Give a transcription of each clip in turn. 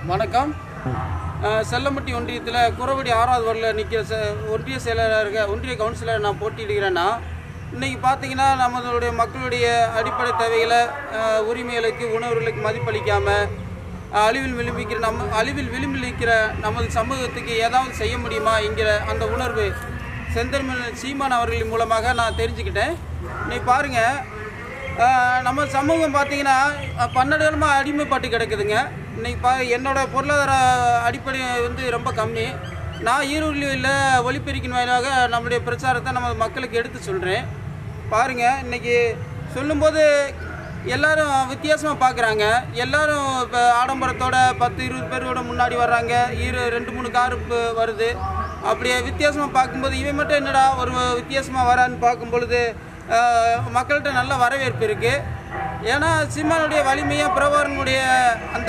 வணக்கம் அஹ், செல்லம்பட்டி ஒன்றியத்தில் குறவடி ஆறாவது வார்டில் நிற்கிற செ ஒன்றிய செயலராக ஒன்றிய கவுன்சிலர் நான் போட்டியிடுகிறேன்னா இன்றைக்கி பார்த்தீங்கன்னா நம்மளுடைய மக்களுடைய அடிப்படை தேவைகளை அஹ், உரிமைகளுக்கு உணர்வுகளுக்கு மதிப்பளிக்காமல் அழிவில் விளிம்பிக்கிற நம்ம அழிவில் விளிம்பில் இருக்கிற நமது சமூகத்துக்கு ஏதாவது செய்ய முடியுமா என்கிற அந்த உணர்வு செந்தமிழ் சீமான் அவர்களின் மூலமாக நான் தெரிஞ்சுக்கிட்டேன் இன்னைக்கு பாருங்கள் ஆஹ் நம்ம சமூகம் பார்த்தீங்கன்னா அஹ் பன்னெண்டு காலமாக அடிமைப்பட்டு கிடக்குதுங்க இன்னைக்கு பா என்னோட பொருளாதார அடிப்படை வந்து ரொம்ப கம்மி நான் ஈரோடில் ஒலிபெருக்கின் வாயிலாக நம்முடைய பிரச்சாரத்தை நம்ம மக்களுக்கு எடுத்து சொல்கிறேன் பாருங்கள் இன்னைக்கு சொல்லும்போது எல்லாரும் வித்தியாசமாக பார்க்குறாங்க எல்லாரும் இப்போ ஆடம்பரத்தோட பத்து இருபது பேரோட முன்னாடி வர்றாங்க இரு ரெண்டு மூணு காரு இப்போ வருது அப்படியே வித்தியாசமாக பார்க்கும்போது இவன் மட்டும் என்னடா ஒரு வித்தியாசமாக வரான்னு பார்க்கும் பொழுது ஆஹ், மக்கள்கிட்ட நல்ல வரவேற்பு இருக்குது ஏன்னா சீமானுடைய வலிமையும் பிரபாரனுடைய அந்த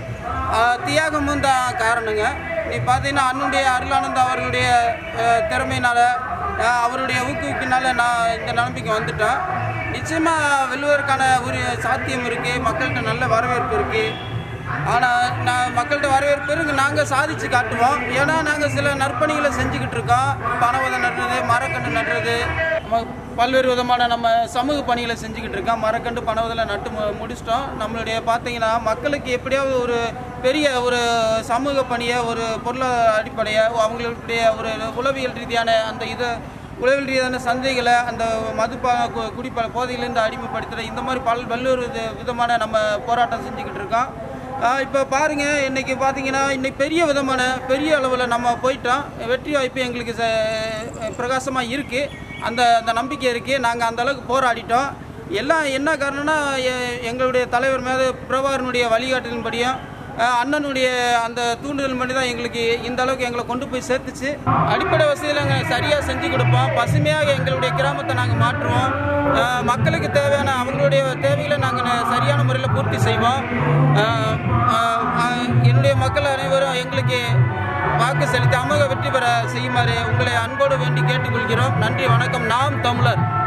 ஆஹ், தியாகமும் தான் காரணங்க நீ பார்த்தீங்கன்னா அண்ணனுடைய அருளானந்த அவர்களுடைய ஆஹ், திறமையினால ஆஹ், அவருடைய ஊக்குவிப்பினால நான் இந்த நிலைமைக்கு வந்துட்டேன் நிச்சயமாக வெல்லுவதற்கான ஒரு சாத்தியம் இருக்குது மக்கள்கிட்ட நல்ல வரவேற்பு இருக்குது ஆனால் நான் மக்கள்கிட்ட வரவேற்பு இருக்கு நாங்கள் சாதிச்சு காட்டுவோம் ஏன்னா நாங்கள் சில நற்பணிகளை செஞ்சுக்கிட்டு இருக்கோம் பணவதை நடுறது மரக்கன்று நடுறது நம்ம பல்வேறு விதமான நம்ம சமூக பணிகளை செஞ்சுக்கிட்டு இருக்கோம் மரக்கன்று பணவதில் நட்டு மு- முடிச்சிட்டோம் நம்மளுடைய பார்த்தீங்கன்னா மக்களுக்கு எப்படியாவது ஒரு பெரிய ஒரு சமூக பணியை ஒரு பொருளாதார அடிப்படையை அவங்களுடைய ஒரு உளவியல் ரீதியான அந்த இதை உளவியல் ரீதியான சந்தைகளை அந்த மதுப்பா கு- குடிப்ப போதையிலேருந்து அடிமைப்படுத்துகிற இந்த மாதிரி பல் பல்வேறு வித- விதமான நம்ம போராட்டம் செஞ்சுக்கிட்டு இருக்கோம் இப்போ பாருங்க இன்னைக்கு பார்த்தீங்கன்னா இன்னைக்கு பெரிய விதமான பெரிய அளவில் நம்ம போயிட்டோம் வெற்றி வாய்ப்பு எங்களுக்கு பிரகாசமாக இருக்குது அந்த அந்த நம்பிக்கை இருக்குது நாங்கள் அந்த அளவுக்கு போராடிட்டோம் எல்லாம் என்ன காரணம்னா எ- எங்களுடைய தலைவர் மேலே பிரபாகரனுடைய வழிகாட்டுதலின்படியும் அஹ், அண்ணனுடைய அந்த தூண்டுதல் பண்ணி தான் எங்களுக்கு இந்த அளவுக்கு எங்களை கொண்டு போய் சேர்த்துச்சு அடிப்படை வசதியில் நாங்கள் சரியாக செஞ்சு கொடுப்போம் பசுமையாக எங்களுடைய கிராமத்தை நாங்கள் மாற்றுவோம் அஹ், மக்களுக்கு தேவையான அவங்களுடைய தேவைகளை நாங்கள் சரியான முறையில் பூர்த்தி செய்வோம் அஹ், அஹ், அஹ், என்னுடைய மக்கள் அனைவரும் எங்களுக்கு வாக்கு செலுத்தி அமோக வெற்றி பெற செய்யுமாறு உங்களை அன்போடு வேண்டி கேட்டுக்கொள்கிறோம் நன்றி வணக்கம் நாம் தமிழர்